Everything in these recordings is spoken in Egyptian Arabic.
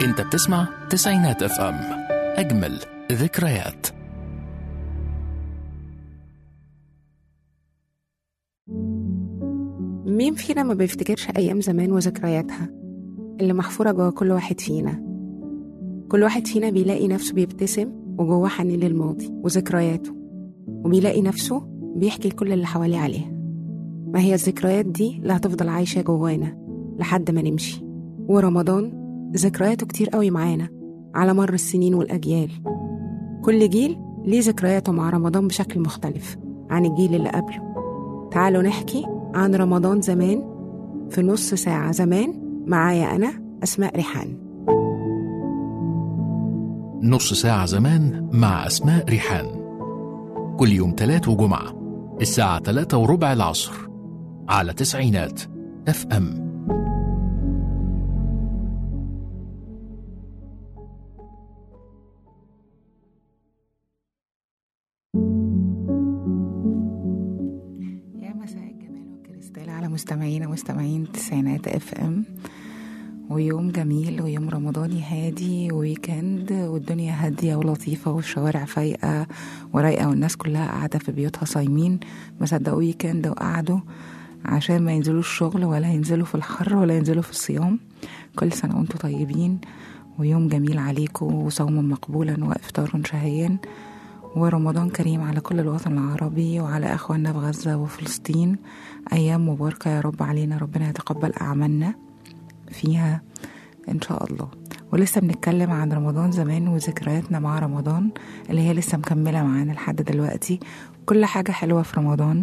انت بتسمع تسعينات اف ام اجمل ذكريات مين فينا ما بيفتكرش أيام زمان وذكرياتها اللي محفورة جوا كل واحد فينا كل واحد فينا بيلاقي نفسه بيبتسم وجواه حنين للماضي وذكرياته وبيلاقي نفسه بيحكي لكل اللي حواليه عليها ما هي الذكريات دي اللي هتفضل عايشة جوانا لحد ما نمشي ورمضان ذكرياته كتير قوي معانا على مر السنين والأجيال كل جيل ليه ذكرياته مع رمضان بشكل مختلف عن الجيل اللي قبله تعالوا نحكي عن رمضان زمان في نص ساعة زمان معايا أنا أسماء ريحان نص ساعة زمان مع أسماء ريحان كل يوم تلات وجمعة الساعة تلاتة وربع العصر على تسعينات اف ام يا مساء الجمال والكريستال على مستمعينا ومستمعين تسعينات اف ام ويوم جميل ويوم رمضاني هادي وويكند والدنيا هادية ولطيفة والشوارع فايقة ورايقة والناس كلها قاعدة في بيوتها صايمين ما صدقوا ويكند وقعدوا عشان ما ينزلوا الشغل ولا ينزلوا في الحر ولا ينزلوا في الصيام كل سنة وانتم طيبين ويوم جميل عليكم وصوما مقبولا وافطار شهيا ورمضان كريم على كل الوطن العربي وعلى اخواننا في غزة وفلسطين ايام مباركة يا رب علينا ربنا يتقبل اعمالنا فيها ان شاء الله ولسه بنتكلم عن رمضان زمان وذكرياتنا مع رمضان اللي هي لسه مكملة معانا لحد دلوقتي كل حاجة حلوة في رمضان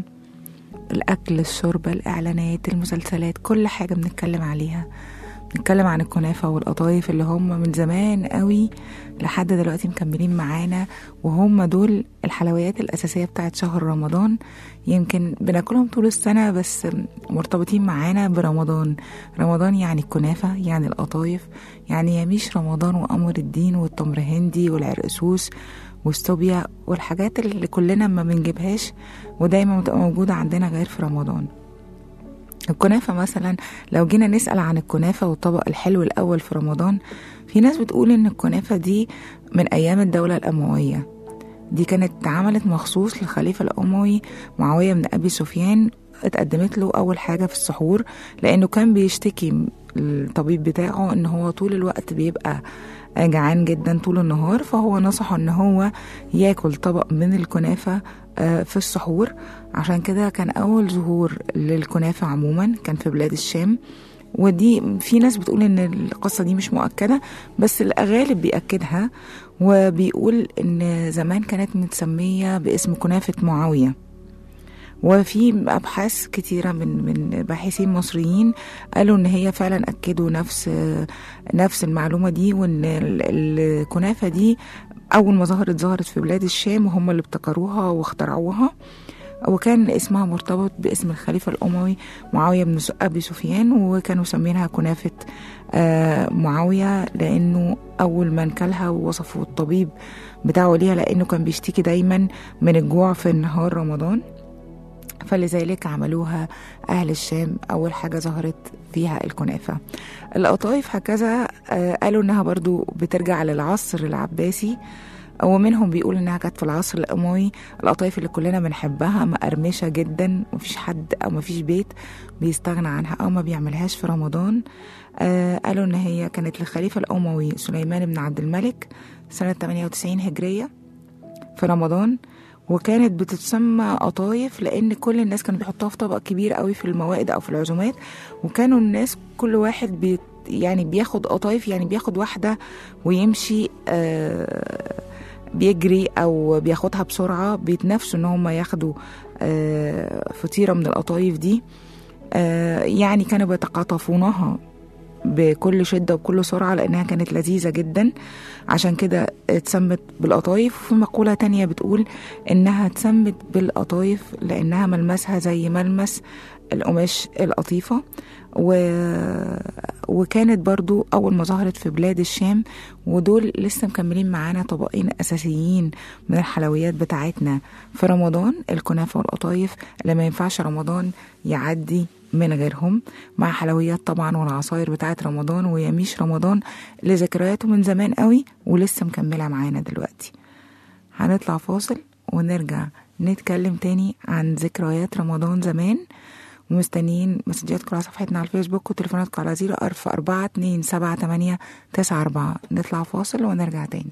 الأكل الشرب الإعلانات المسلسلات كل حاجة بنتكلم عليها بنتكلم عن الكنافة والقطايف اللي هم من زمان قوي لحد دلوقتي مكملين معانا وهم دول الحلويات الأساسية بتاعت شهر رمضان يمكن بناكلهم طول السنة بس مرتبطين معانا برمضان رمضان يعني الكنافة يعني القطايف يعني يميش رمضان وقمر الدين والتمر هندي والعرقسوس والصوبيا والحاجات اللي كلنا ما بنجيبهاش ودايما بتبقى موجودة عندنا غير في رمضان الكنافة مثلا لو جينا نسأل عن الكنافة والطبق الحلو الأول في رمضان في ناس بتقول إن الكنافة دي من أيام الدولة الأموية دي كانت اتعملت مخصوص للخليفة الأموي معاوية بن أبي سفيان اتقدمت له أول حاجة في السحور لأنه كان بيشتكي الطبيب بتاعه إن هو طول الوقت بيبقى جعان جدا طول النهار فهو نصحه ان هو ياكل طبق من الكنافة في السحور عشان كده كان اول ظهور للكنافة عموما كان في بلاد الشام ودي في ناس بتقول ان القصة دي مش مؤكدة بس الغالب بيأكدها وبيقول ان زمان كانت متسمية باسم كنافة معاوية وفي ابحاث كتيره من من باحثين مصريين قالوا ان هي فعلا اكدوا نفس نفس المعلومه دي وان الكنافه دي اول ما ظهرت ظهرت في بلاد الشام وهم اللي ابتكروها واخترعوها وكان اسمها مرتبط باسم الخليفة الأموي معاوية بن أبي سفيان وكانوا سمينها كنافة معاوية لأنه أول من كلها ووصفوا الطبيب بتاعه ليها لأنه كان بيشتكي دايما من الجوع في نهار رمضان فلذلك عملوها أهل الشام أول حاجة ظهرت فيها الكنافة القطايف هكذا قالوا إنها برضو بترجع للعصر العباسي ومنهم بيقول انها كانت في العصر الاموي القطايف اللي كلنا بنحبها مقرمشه جدا مفيش حد او مفيش بيت بيستغنى عنها او ما بيعملهاش في رمضان آه قالوا ان هي كانت للخليفه الاموي سليمان بن عبد الملك سنه 98 هجريه في رمضان وكانت بتتسمى قطايف لان كل الناس كانوا بيحطوها في طبق كبير قوي في الموائد او في العزومات وكانوا الناس كل واحد بي يعني بياخد قطايف يعني بياخد واحده ويمشي آه بيجري او بياخدها بسرعه بيتنافسوا ان هم ياخدوا آه فطيره من القطايف دي آه يعني كانوا بيتقاطفونها بكل شدة وبكل سرعة لأنها كانت لذيذة جدا عشان كده اتسمت بالقطايف وفي مقولة تانية بتقول إنها اتسمت بالقطايف لأنها ملمسها زي ملمس القماش القطيفة و... وكانت برضو أول ما ظهرت في بلاد الشام ودول لسه مكملين معانا طبقين أساسيين من الحلويات بتاعتنا في رمضان الكنافة والقطايف اللي ما ينفعش رمضان يعدي من غيرهم مع حلويات طبعا والعصاير بتاعت رمضان ويميش رمضان اللي ذكرياته من زمان قوي ولسه مكملة معانا دلوقتي هنطلع فاصل ونرجع نتكلم تاني عن ذكريات رمضان زمان ومستنيين مسجاتكم على صفحتنا على الفيسبوك وتليفوناتكم على زيرو أرف أربعة اتنين سبعة تمانية تسعة أربعة نطلع فاصل ونرجع تاني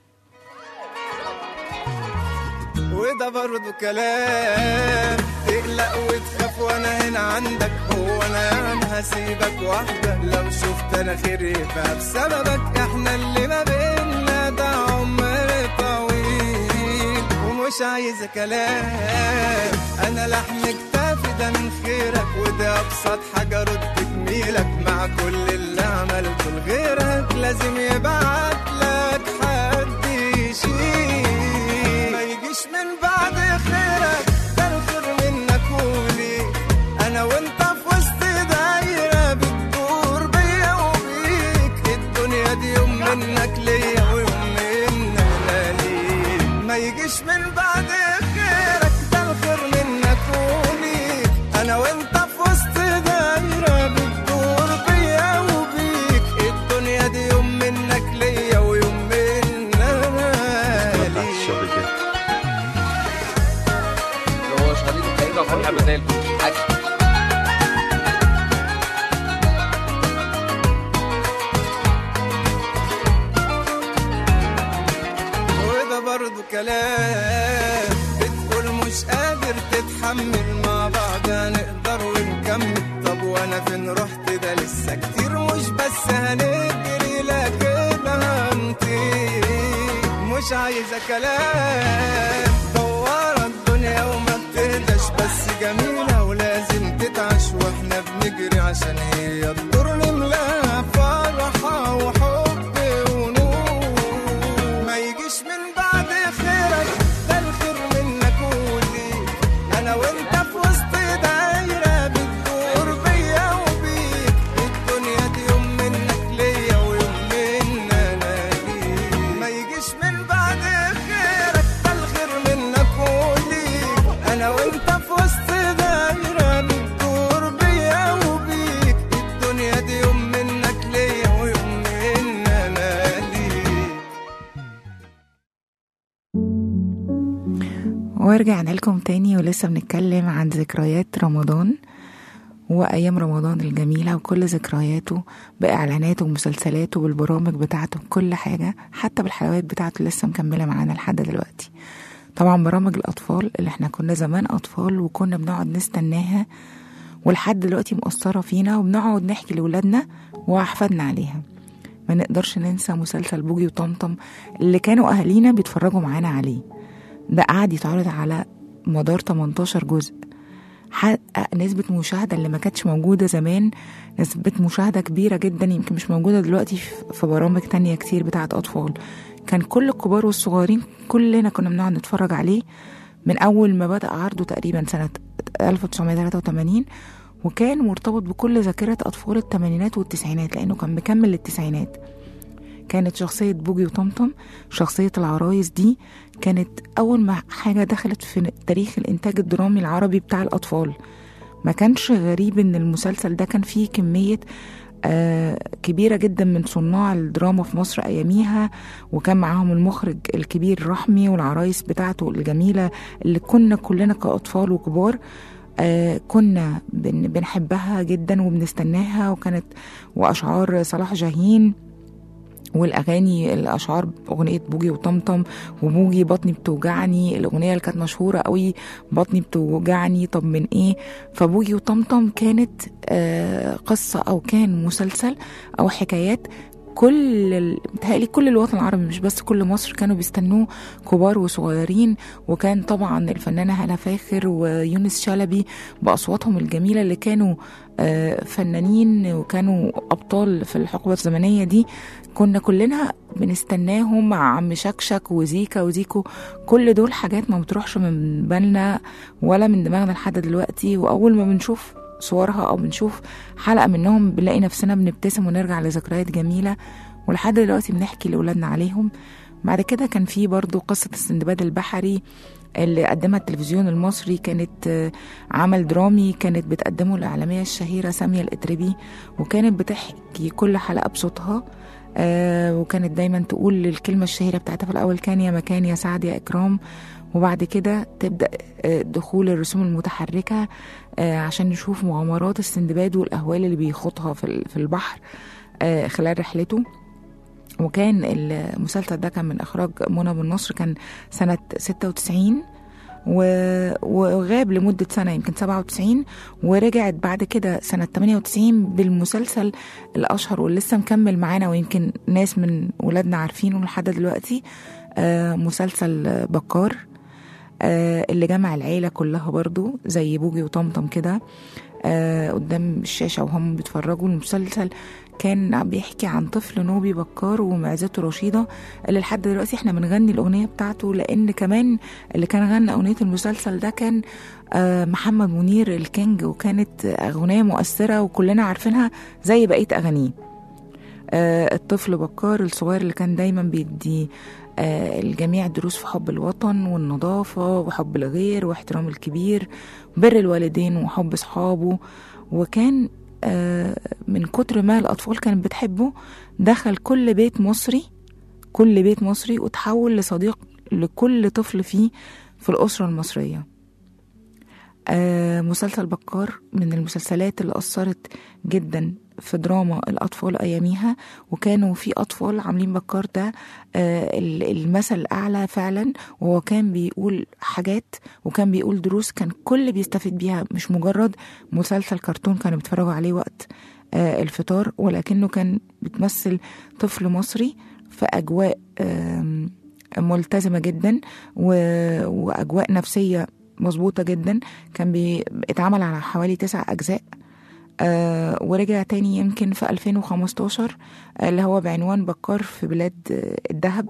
وده برضه كلام تقلق وتخاف وانا هنا عندك هو انا يعني هسيبك وحدك لو شفت انا خير يبقى بسببك احنا اللي ما بينا ده عمر طويل ومش عايزة كلام انا لحم كتافي ده من خيرك وده ابسط حاجة رد جميلك مع كل اللي عملته لغيرك لازم يبعت لك حد يشيل ما يجيش من بعد خيرك ده الخير منك وليك انا وانت في وسط دايره بتدور بيا وبيك الدنيا دي يوم منك ليا ويوم مني انا ليك ما يجيش من بعد خيرك ده الخير منك وليك انا وانت في وسط دايره بتدور بيا وبيك الدنيا دي يوم منك ليا ويوم مني انا ليك الشغل كده هو شغالين تقريبا فرحة بدال حاجة وده برضه كلام بتقول مش قادر تتحمل مع بعض هنقدر ونكمل طب وانا فين رحت ده لسه كتير مش بس هنجري لكن هنطير مش عايزة كلام دوارة الدنيا وما بتهداش بس جميلة ولازم تتعش واحنا بنجري عشان هي الدور نملاها فرحة وحب ونور ما يجيش من بعد خيرك ده الخير منك وليك انا وانت في وسط دايره بتدور بيا وبيك الدنيا دي يوم منك ليا ويوم مني انا ليك ما يجيش من بعد خيرك ده الخير منك وليك انا وانت في وسط دايره بتدور بيا وبيك الدنيا دي يوم منك ليا ويوم مني انا ليك ورجعنا لكم تاني ولسه بنتكلم عن ذكريات رمضان وأيام رمضان الجميلة وكل ذكرياته بإعلاناته ومسلسلاته والبرامج بتاعته بكل حاجة حتى بالحلويات بتاعته لسه مكملة معانا لحد دلوقتي طبعا برامج الأطفال اللي احنا كنا زمان أطفال وكنا بنقعد نستناها ولحد دلوقتي مؤثرة فينا وبنقعد نحكي لولادنا وأحفادنا عليها ما نقدرش ننسى مسلسل بوجي وطمطم اللي كانوا أهالينا بيتفرجوا معانا عليه ده قعد يتعرض على مدار 18 جزء حقق نسبة مشاهدة اللي ما كانتش موجودة زمان نسبة مشاهدة كبيرة جدا يمكن مش موجودة دلوقتي في- في برامج تانية كتير بتاعت أطفال كان كل الكبار والصغيرين كلنا كنا بنقعد نتفرج عليه من أول ما بدأ عرضه تقريبا سنة 1983 وكان مرتبط بكل ذاكرة أطفال الثمانينات والتسعينات لأنه كان مكمل للتسعينات كانت شخصية بوجي وطمطم شخصية العرايس دي كانت أول ما حاجة دخلت في تاريخ الإنتاج الدرامي العربي بتاع الأطفال ما كانش غريب إن المسلسل ده كان فيه كمية آه كبيرة جدا من صناع الدراما في مصر أياميها وكان معاهم المخرج الكبير رحمي والعرايس بتاعته الجميلة اللي كنا كلنا كأطفال وكبار آه كنا بن بنحبها جدا وبنستناها وكانت وأشعار صلاح جاهين والاغاني الاشعار اغنيه بوجي وطمطم وبوجي بطني بتوجعني الاغنيه اللي كانت مشهوره قوي بطني بتوجعني طب من ايه فبوجي وطمطم كانت آه قصه او كان مسلسل او حكايات كل ال- متهيألي كل الوطن العربي مش بس كل مصر كانوا بيستنوه كبار وصغيرين وكان طبعا الفنانة هلا فاخر ويونس شلبي بأصواتهم الجميلة اللي كانوا آه، فنانين وكانوا أبطال في الحقبة الزمنية دي كنا كلنا بنستناهم مع عم شكشك وزيكا وزيكو كل دول حاجات ما بتروحش من بالنا ولا من دماغنا لحد دلوقتي وأول ما بنشوف صورها أو بنشوف حلقة منهم بنلاقي نفسنا بنبتسم ونرجع لذكريات جميلة ولحد دلوقتي بنحكي لأولادنا عليهم بعد كده كان في برضو قصة السندباد البحري اللي قدمها التلفزيون المصري كانت آه، عمل درامي كانت بتقدمه الإعلامية الشهيرة سامية الإتربي وكانت بتحكي كل حلقة بصوتها آه وكانت دايما تقول الكلمة الشهيرة بتاعتها في الأول كان يا مكان يا سعد يا إكرام وبعد كده تبدأ آه، دخول الرسوم المتحركة آه، عشان نشوف مغامرات السندباد والأهوال اللي بيخوضها في ال- في البحر آه، خلال رحلته وكان المسلسل ده كان من إخراج منى بن نصر كان سنة 96 و- وغاب لمدة سنة يمكن 97 ورجعت بعد كده سنة 98 بالمسلسل الأشهر واللي لسه مكمل معانا ويمكن ناس من ولادنا عارفينه لحد دلوقتي آه، مسلسل آه، بكار آه، اللي جمع العيلة كلها برضو زي بوجي وطمطم كده آه، قدام الشاشة وهم بيتفرجوا المسلسل كان بيحكي عن طفل نوبي بكار ومعزته رشيدة اللي لحد دلوقتي احنا بنغني الأغنية بتاعته لأن كمان اللي كان غنى أغنية المسلسل ده كان آه، محمد منير الكينج وكانت أغنية مؤثرة وكلنا عارفينها زي بقية أغانيه آه، الطفل بكار الصغير اللي كان دايما بيدي آه، الجميع دروس في حب الوطن والنظافة وحب الغير واحترام الكبير بر الوالدين وحب أصحابه وكان آه، من كتر ما الأطفال كانت بتحبه دخل كل بيت مصري كل بيت مصري وتحول لصديق لكل طفل فيه في الأسرة المصرية آه، مسلسل بكار من المسلسلات اللي أثرت جدا في دراما الأطفال أياميها وكانوا في أطفال عاملين بكار ده آه، ال- المثل الأعلى فعلا وهو كان بيقول حاجات وكان بيقول دروس كان كل بيستفيد بيها مش مجرد مسلسل كرتون كانوا بيتفرجوا عليه وقت آه، الفطار ولكنه كان بتمثل طفل مصري في أجواء آم، ملتزمة جدا و- وأجواء نفسية مظبوطة جدا كان بيتعمل على حوالي تسع أجزاء آه ورجع تاني يمكن في 2015 آه، اللي هو بعنوان بكار في بلاد آه، الذهب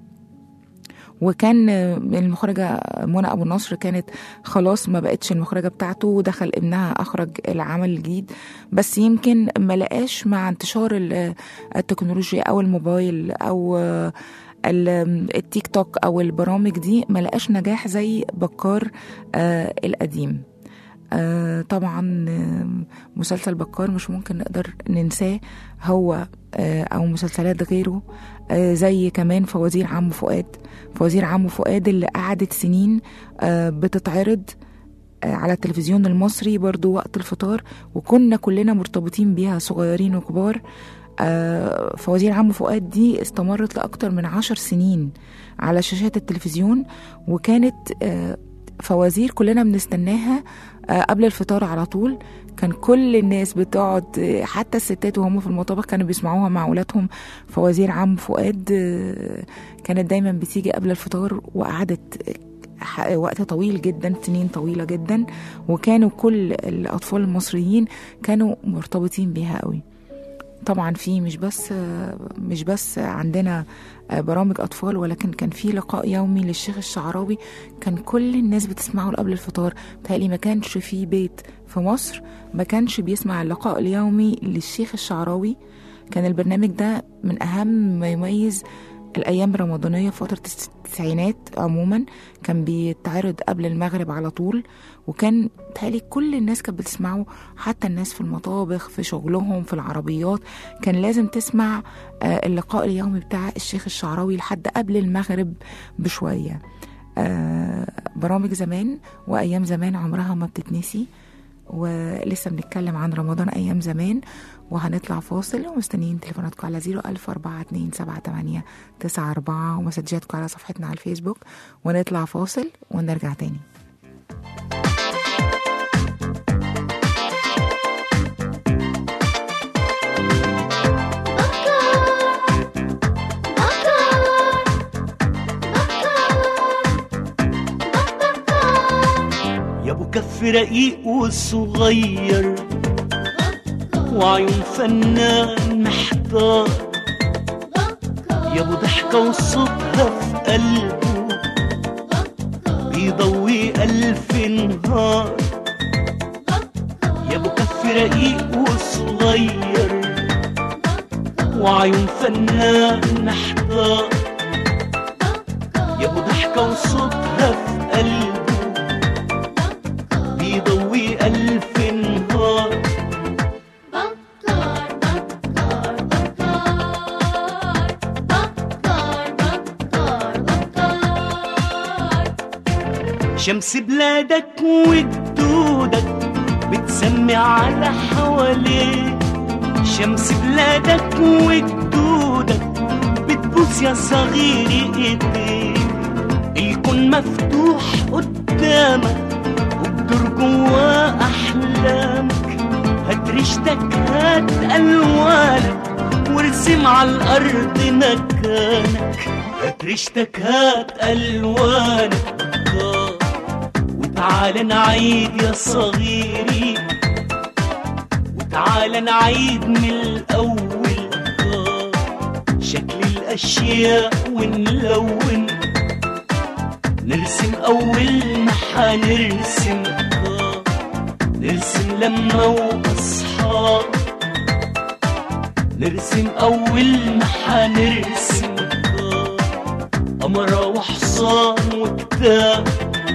وكان آه، المخرجة منى أبو النصر كانت خلاص ما بقتش المخرجة بتاعته ودخل ابنها أخرج العمل الجديد بس يمكن ما لقاش مع انتشار ال- التكنولوجيا أو الموبايل أو آه، ال- التيك توك أو البرامج دي ما لقاش نجاح زي بكار آه القديم آه طبعا آه، مسلسل بكار مش ممكن نقدر ننساه هو آه او مسلسلات غيره آه زي كمان فوازير عمو فؤاد فوازير عمو فؤاد اللي قعدت سنين آه بتتعرض آه، على التلفزيون المصري برضو وقت الفطار وكنا كلنا مرتبطين بيها صغيرين وكبار آه، فوازير عمو فؤاد دي استمرت لأكتر من عشر سنين على شاشات التلفزيون وكانت آه، فوازير كلنا بنستناها آه، قبل الفطار على طول كان كل الناس بتقعد آه، حتى الستات وهم في المطابخ كانوا بيسمعوها مع اولادهم فوازير عم فؤاد آه، كانت دايما بتيجي قبل الفطار وقعدت ح- وقت طويل جدا سنين طويلة جدا وكانوا كل الأطفال المصريين كانوا مرتبطين بيها قوي طبعا في مش بس مش بس عندنا برامج اطفال ولكن كان في لقاء يومي للشيخ الشعراوي كان كل الناس بتسمعه قبل الفطار بتهيألي ما كانش في بيت في مصر ما كانش بيسمع اللقاء اليومي للشيخ الشعراوي كان البرنامج ده من اهم ما يميز الايام الرمضانيه في فتره التسعينات عموما كان بيتعرض قبل المغرب على طول وكان بتهيألي كل الناس كانت بتسمعه حتى الناس في المطابخ في شغلهم في العربيات كان لازم تسمع آه، اللقاء اليومي بتاع الشيخ الشعراوي لحد قبل المغرب بشوية آه، برامج زمان وأيام زمان عمرها ما بتتنسي ولسه بنتكلم عن رمضان أيام زمان وهنطلع فاصل ومستنيين تليفوناتكم على 014278894 ومسجاتكم على صفحتنا على الفيسبوك ونطلع فاصل ونرجع تاني يا ابو كف رقيق وصغير وعيون فنان محتار يا ابو ضحكة وصوتها في قلبه بيضوي ألف نهار يا ابو كف رقيق وصغير وعيون فنان محتار يا ابو ضحكة وصوتها في قلبه شمس بلادك وجدودك بتسمي على حواليك شمس بلادك وجدودك بتبوس يا صغيري ايديك الكون مفتوح قدامك وبدور جوا احلامك هات ريشتك هات الوانك وارسم على الارض مكانك هات ريشتك هات الوانك آه. وتعالى نعيد يا صغيري وتعالى نعيد من الاول آه. شكل الاشياء ونلون نرسم اول ما حنرسم آه. نرسم لما واصحى نرسم اول ما حنرسم آه. قمرة وحصان وكتاب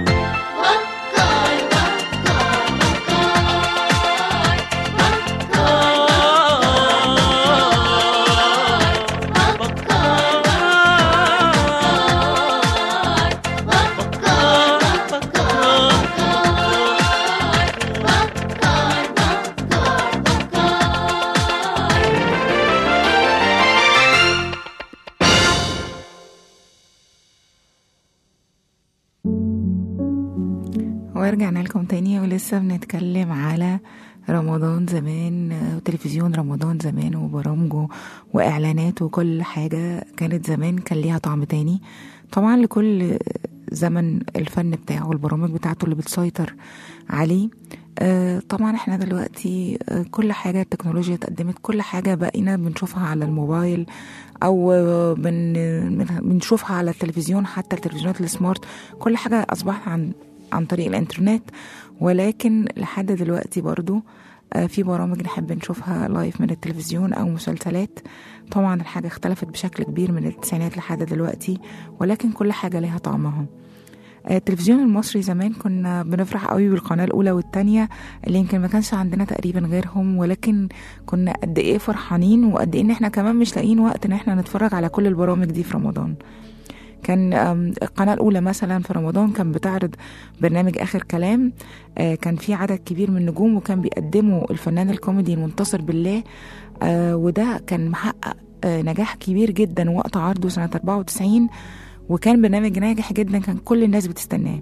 ورجعنا لكم تاني ولسه بنتكلم على رمضان زمان آه، وتلفزيون رمضان زمان وبرامجه واعلاناته وكل حاجة كانت زمان كان ليها طعم تاني طبعا لكل زمن الفن بتاعه والبرامج بتاعته اللي بتسيطر عليه آه، طبعا احنا دلوقتي آه، كل حاجة التكنولوجيا اتقدمت كل حاجة بقينا بنشوفها على الموبايل او آه، بن بن- بنشوفها على التلفزيون حتى التلفزيونات السمارت كل حاجة اصبحت عن عن طريق الانترنت ولكن لحد دلوقتي برضو آه، في برامج نحب نشوفها لايف من التلفزيون او مسلسلات طبعا الحاجة اختلفت بشكل كبير من التسعينات لحد دلوقتي ولكن كل حاجة ليها طعمها آه، التلفزيون المصري زمان كنا بنفرح قوي بالقناة الأولى والتانية اللي يمكن ما كانش عندنا تقريبا غيرهم ولكن كنا قد إيه فرحانين وقد إيه إن إحنا كمان مش لاقيين وقت إن إحنا نتفرج على كل البرامج دي في رمضان كان آم، القناة الأولى مثلا في رمضان كان بتعرض برنامج آخر كلام آه، كان في عدد كبير من النجوم وكان بيقدموا الفنان الكوميدي المنتصر بالله آه، وده كان محقق آه، نجاح كبير جدا وقت عرضه سنة 94 وكان برنامج ناجح جدا كان كل الناس بتستناه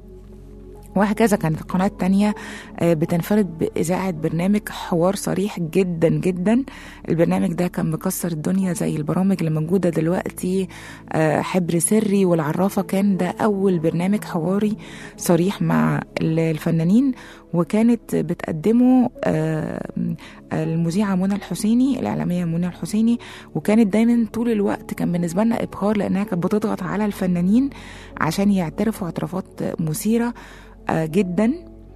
وهكذا كانت القناة التانية آه، بتنفرد بإذاعة برنامج حوار صريح جدا جدا البرنامج ده كان مكسر الدنيا زي البرامج اللي موجودة دلوقتي آه، حبر سري والعرافة كان ده أول برنامج حواري صريح مع ال- الفنانين وكانت بتقدمه آه، المذيعة منى الحسيني الإعلامية منى الحسيني وكانت دايما طول الوقت كان بالنسبة لنا إبهار لأنها كانت بتضغط على الفنانين عشان يعترفوا اعترافات مثيرة آه، جدا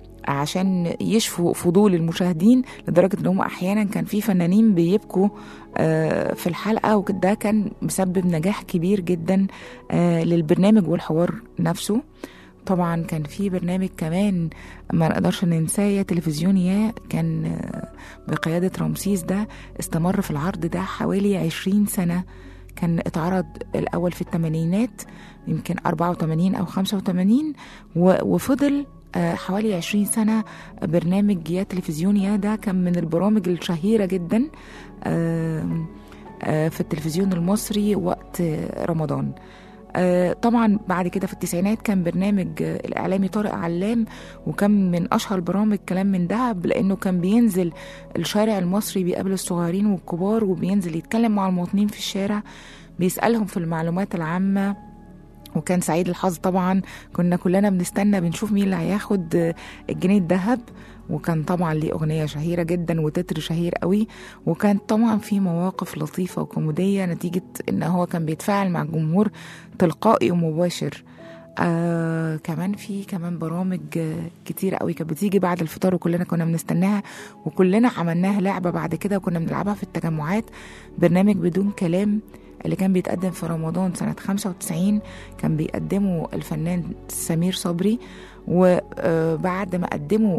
عشان يشفوا فضول المشاهدين لدرجة ان هم احيانا كان في فنانين بيبكوا آه، في الحلقة وده كان مسبب نجاح كبير جدا آه، للبرنامج والحوار نفسه طبعا كان في برنامج كمان ما نقدرش ننساه يا تلفزيون يا كان آه، بقيادة رمسيس ده استمر في العرض ده حوالي عشرين سنة كان اتعرض الأول في الثمانينات يمكن 84 أو 85 و- وفضل آه، حوالي 20 سنة برنامج يا تلفزيون يا ده كان من البرامج الشهيرة جدا آم، آه، في التلفزيون المصري وقت آه، رمضان آه، طبعا بعد كده في التسعينات كان برنامج آه، الإعلامي طارق علام وكان من أشهر برامج كلام من دهب لأنه كان بينزل الشارع المصري بيقابل الصغيرين والكبار وبينزل يتكلم مع المواطنين في الشارع بيسألهم في المعلومات العامة وكان سعيد الحظ طبعا كنا كلنا بنستنى بنشوف مين اللي هياخد آه، الجنيه الذهب وكان طبعا ليه أغنية شهيرة جدا وتتر شهير قوي وكان طبعا في مواقف لطيفة وكوميدية نتيجة إن هو كان بيتفاعل مع الجمهور تلقائي ومباشر آه كمان في كمان برامج آه كتير قوي كانت بتيجي بعد الفطار وكلنا كنا بنستناها وكلنا عملناها لعبة بعد كده وكنا بنلعبها في التجمعات برنامج بدون كلام اللي كان بيتقدم في رمضان سنة 95 كان بيقدمه الفنان سمير صبري وبعد ما قدموا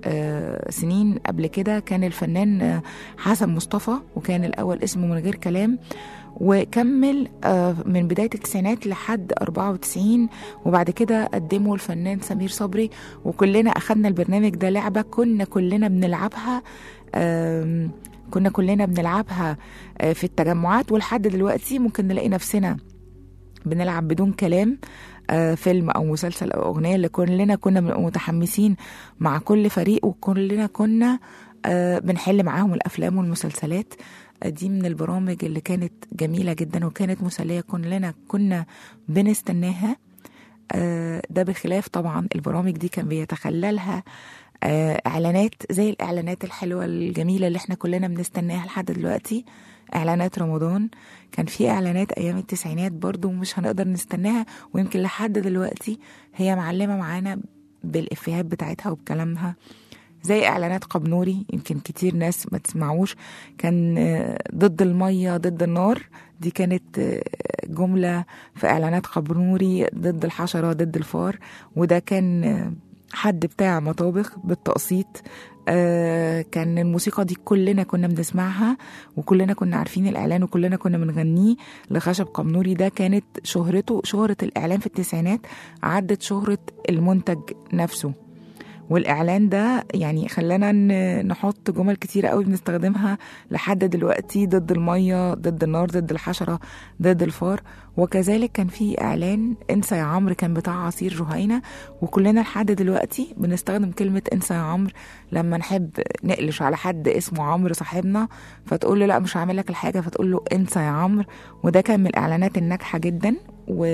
آه، سنين قبل كده كان الفنان آه، حسن مصطفى وكان الأول اسمه من غير كلام وكمل آه، من بداية التسعينات لحد 94 وبعد كده قدمه الفنان سمير صبري وكلنا أخدنا البرنامج ده لعبة كنا كلنا بنلعبها آم، كنا كلنا بنلعبها آه، في التجمعات ولحد دلوقتي ممكن نلاقي نفسنا بنلعب بدون كلام آه، فيلم او مسلسل او اغنيه اللي كلنا كنا بنبقى متحمسين مع كل فريق وكلنا كنا آه، بنحل معاهم الافلام والمسلسلات آه، دي من البرامج اللي كانت جميله جدا وكانت مسليه كلنا كنا بنستناها آه، ده بخلاف طبعا البرامج دي كان بيتخللها آه، اعلانات زي الاعلانات الحلوه الجميله اللي احنا كلنا بنستناها لحد دلوقتي اعلانات رمضان كان في اعلانات ايام التسعينات برضو مش هنقدر نستناها ويمكن لحد دلوقتي هي معلمه معانا بالافيهات بتاعتها وبكلامها زي اعلانات قبنوري يمكن كتير ناس ما تسمعوش كان آه، ضد الميه ضد النار دي كانت آه، جمله في اعلانات قبنوري ضد الحشره ضد الفار وده كان آه، حد بتاع مطابخ بالتقسيط آه كان الموسيقى دي كلنا كنا بنسمعها وكلنا كنا عارفين الاعلان وكلنا كنا بنغنيه لخشب قمنوري ده كانت شهرته شهرة الاعلان في التسعينات عدت شهرة المنتج نفسه والاعلان ده يعني خلانا ن- نحط جمل كتيره قوي بنستخدمها لحد دلوقتي ضد الميه ضد النار ضد الحشره ضد الفار وكذلك كان في اعلان انسى يا عمرو كان بتاع عصير جهينه وكلنا لحد دلوقتي بنستخدم كلمه انسى يا عمرو لما نحب نقلش على حد اسمه عمرو صاحبنا فتقول له لا مش هعمل لك الحاجه فتقول له انسى يا عمرو وده كان من الاعلانات الناجحه جدا و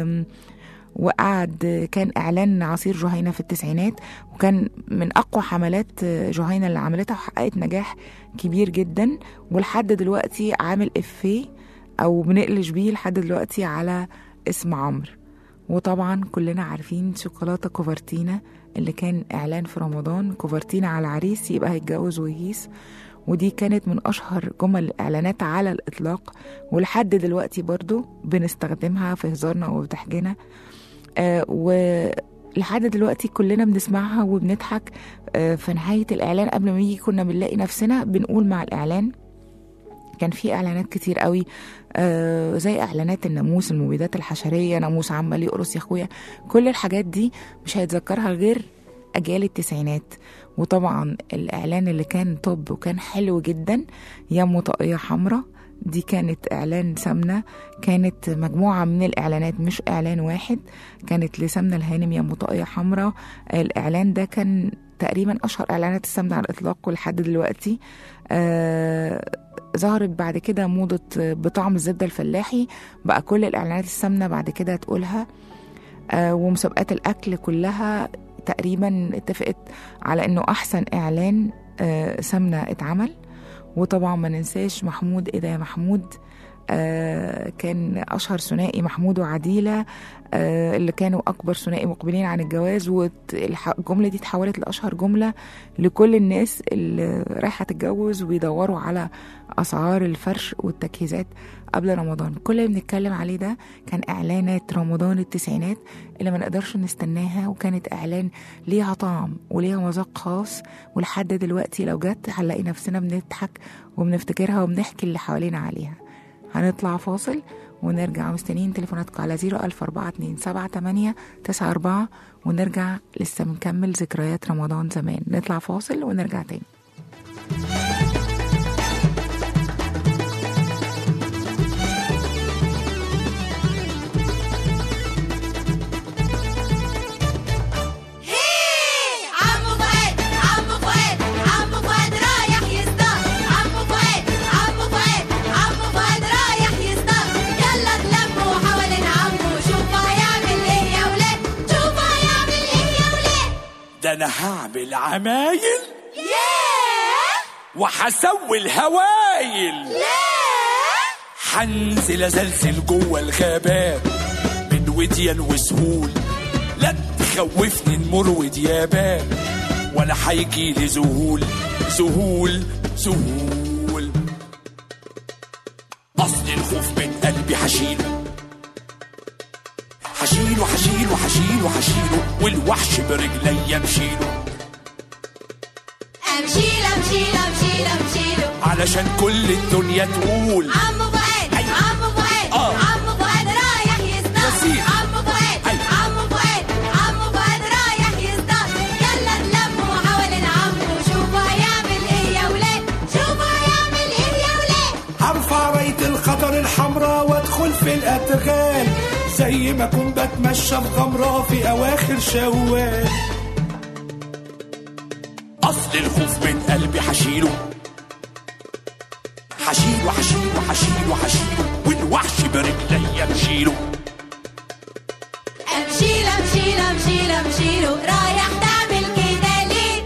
وقعد كان اعلان عصير جهينه في التسعينات وكان من اقوى حملات جهينه اللي عملتها وحققت نجاح كبير جدا ولحد دلوقتي عامل افيه او بنقلش بيه لحد دلوقتي على اسم عمرو وطبعا كلنا عارفين شوكولاته كوفرتينا اللي كان اعلان في رمضان كوفرتينا على العريس يبقى هيتجوز ويهيس ودي كانت من اشهر جمل الاعلانات على الاطلاق ولحد دلوقتي برضو بنستخدمها في هزارنا وبضحكنا آه ولحد دلوقتي كلنا بنسمعها وبنضحك آه في نهاية الإعلان قبل ما يجي كنا بنلاقي نفسنا بنقول مع الإعلان كان في اعلانات كتير قوي آه زي اعلانات الناموس المبيدات الحشريه ناموس عمال يقرص يا اخويا كل الحاجات دي مش هيتذكرها غير اجيال التسعينات وطبعا الاعلان اللي كان طب وكان حلو جدا يا ام طاقيه حمراء دي كانت اعلان سمنه كانت مجموعه من الاعلانات مش اعلان واحد كانت لسمنه الهانم يا ام طاقيه حمراء الاعلان ده كان تقريبا اشهر اعلانات السمنه على الاطلاق ولحد دلوقتي آه ظهرت بعد كده موضة بطعم الزبدة الفلاحي بقى كل الإعلانات السمنة بعد كده تقولها آه ومسابقات الأكل كلها تقريبا اتفقت على إنه أحسن إعلان آه سمنة اتعمل وطبعا ما ننساش محمود إيه ده يا محمود آه كان أشهر ثنائي محمود وعديلة آه اللي كانوا أكبر ثنائي مقبلين عن الجواز والجملة دي اتحولت لأشهر جملة لكل الناس اللي رايحة تتجوز ويدوروا على أسعار الفرش والتجهيزات قبل رمضان كل اللي بنتكلم عليه ده كان إعلانات رمضان التسعينات اللي ما نقدرش نستناها وكانت إعلان ليها طعم وليها مذاق خاص ولحد دلوقتي لو جت هنلاقي نفسنا بنضحك وبنفتكرها وبنحكي اللي حوالينا عليها هنطلع فاصل ونرجع مستنيين تليفوناتكم على 014278894 ونرجع لسه بنكمل ذكريات رمضان زمان نطلع فاصل ونرجع تاني عمو فؤاد عمو فؤاد عمو فؤاد رايح يصطاد عمو فؤاد عمو فؤاد عمو فؤاد رايح يصطاد يلا اتلموا حوالين عمو شوفوا هيعمل ايه يا ولاد شوفوا هيعمل ايه يا ولاد ده انا هعمل عمايل ياه وهسوي الهوايل لا هنزل ازلزل جوه الغابات من وديان وسهول لا تخوفني نمر وديابات ولا هيجي لي ذهول ذهول ذهول اصل الخوف من قلبي هشيله هشيله هشيله هشيله هشيله والوحش برجليا مشيله علشان كل الدنيا تقول عمو فؤاد عمو فؤاد آه. عمو فؤاد رايح يصطاد ياسين. عمو فؤاد أيوة. عمو فؤاد عمو فؤاد رايح يصطاد يلا اتلموا حوالين عمو شوفوا هيعمل ايه يا ولاد شوفوا هيعمل ايه يا ولاد هرفع راية الخطر الحمراء وادخل في الادغال زي ما كنت بتمشى في غمرة في اواخر شوال اصل الخوف من قلبي حشيله حشيله حشيله حشيله حشيله والوحش برجلي امشيله امشيله امشيله امشيله امشيله رايح تعمل كده ليه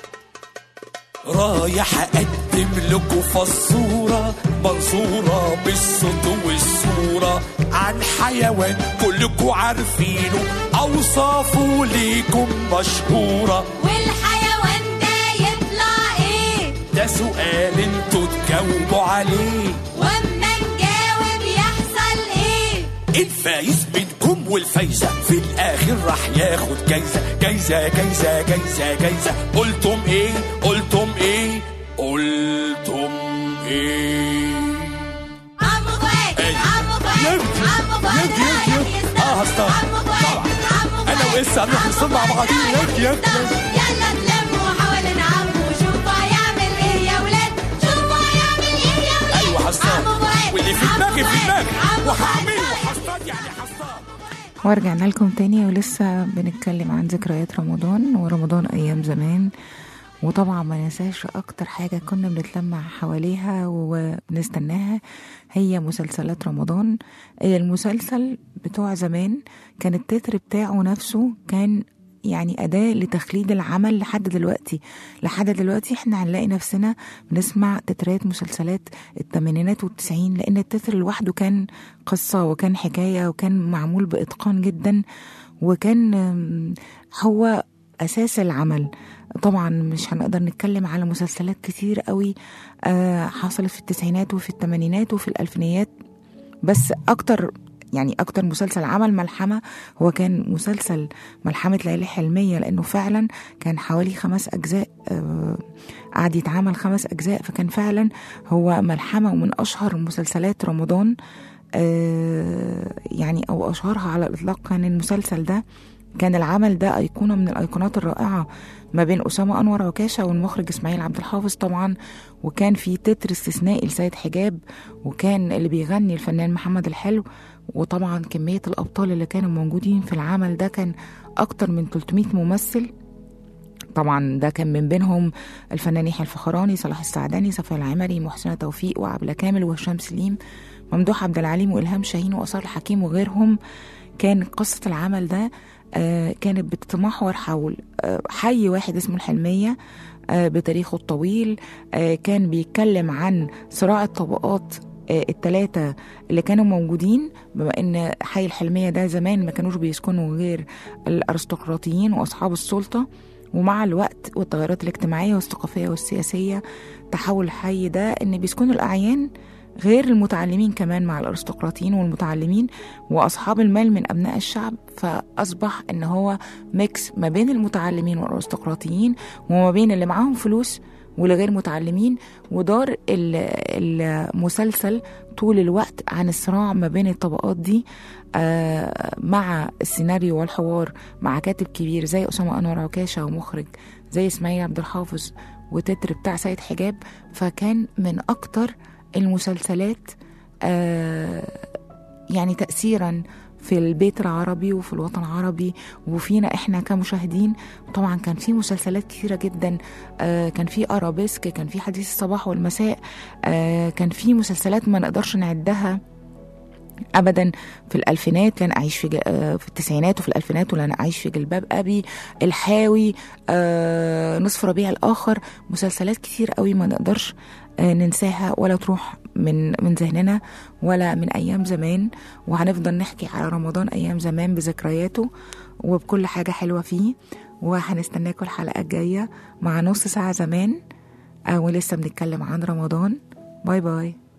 رايح اقدم لكم فصورة منصورة بالصوت والصورة عن حيوان كلكم عارفينه اوصافه ليكم مشهورة والحيوان ده يطلع ايه ده سؤال انتوا تجاوبوا عليه واما نجاوب يحصل ايه الفايز منكم والفايزة في الآخر راح ياخد جايزة جايزة جايزة جايزة جايزة قلتم إيه قلتم إيه قلتم إيه عمو فؤاد أي. عمو فؤاد يبكي. عمو فؤاد يبكي، رايح يبكي. يصطاد آه، هصطاد. عمو فؤاد طبعا. عمو أنا فؤاد وإسا هنروح عمو نصطاد مع فؤاد بعضين. رايح يبكي، يبكي. يصطاد. يلا اتلموا حوالين عمو شوفوا هيعمل ايه يا ولاد شوفوا هيعمل ايه يا ولاد أيوة هصطاد عمو فؤاد واللي في عمو دماغي في فؤاد. دماغي عمو فؤاد وهعمله رايح هصطاد يعني هصطاد ورجعنا لكم تاني ولسه بنتكلم عن ذكريات رمضان ورمضان أيام زمان وطبعا ما ننساش أكتر حاجة كنا بنتلمع حواليها وبنستناها هي مسلسلات رمضان المسلسل بتوع زمان كان التتر بتاعه نفسه كان يعني أداة لتخليد العمل لحد دلوقتي لحد دلوقتي احنا هنلاقي نفسنا بنسمع تترات مسلسلات الثمانينات والتسعين لأن التتر لوحده كان قصة وكان حكاية وكان معمول بإتقان جدا وكان آم، هو أساس العمل طبعا مش هنقدر نتكلم على مسلسلات كتير قوي آه، حصلت في التسعينات وفي الثمانينات وفي الألفينيات بس أكتر يعني أكتر مسلسل عمل ملحمة هو كان مسلسل ملحمة ليالي حلمية لأنه فعلا كان حوالي خمس أجزاء آه، قعد يتعمل خمس أجزاء فكان فعلا هو ملحمة ومن أشهر مسلسلات رمضان آه، يعني أو أشهرها على الإطلاق كان المسلسل ده كان العمل ده أيقونة من الأيقونات الرائعة ما بين أسامة أنور عكاشة والمخرج إسماعيل عبد الحافظ طبعا وكان في تتر استثنائي لسيد حجاب وكان اللي بيغني الفنان محمد الحلو وطبعا كمية الأبطال اللي كانوا موجودين في العمل ده كان أكتر من 300 ممثل طبعا ده كان من بينهم الفنان يحيى الفخراني صلاح السعداني صفي العمري محسنة توفيق وعبلة كامل وهشام سليم ممدوح عبد العليم والهام شاهين واصال الحكيم وغيرهم كان قصة العمل ده آه، كانت بتتمحور حول آه، حي واحد اسمه الحلمية آه، بتاريخه الطويل آه، كان بيتكلم عن صراع الطبقات الثلاثة اللي كانوا موجودين بما ان حي الحلمية ده زمان ما كانوش بيسكنوا غير الارستقراطيين واصحاب السلطة ومع الوقت والتغيرات الاجتماعية والثقافية والسياسية تحول الحي ده ان بيسكنوا الاعيان غير المتعلمين كمان مع الارستقراطيين والمتعلمين واصحاب المال من ابناء الشعب فاصبح ان هو ميكس ما بين المتعلمين والارستقراطيين وما بين اللي معاهم فلوس واللي غير متعلمين ودار ال- المسلسل طول الوقت عن الصراع ما بين الطبقات دي آه، مع السيناريو والحوار مع كاتب كبير زي أسامة أنور عكاشة ومخرج زي إسماعيل عبد الحافظ وتتر بتاع سيد حجاب فكان من أكتر المسلسلات آه، يعني تأثيرا في البيت العربي وفي الوطن العربي وفينا احنا كمشاهدين طبعا كان في مسلسلات كثيره جدا آه كان في ارابيسك كان في حديث الصباح والمساء آه كان في مسلسلات ما نقدرش نعدها ابدا في الالفينات لن اعيش في ج... آه، في التسعينات وفي الالفينات ولن اعيش في جلباب ابي الحاوي آه، نصف ربيع الاخر مسلسلات كتير قوي ما نقدرش آه، ننساها ولا تروح من من ذهننا ولا من ايام زمان وهنفضل نحكي على رمضان ايام زمان بذكرياته وبكل حاجه حلوه فيه وهنستناكم الحلقه الجايه مع نص ساعه زمان آه، ولسه بنتكلم عن رمضان باي باي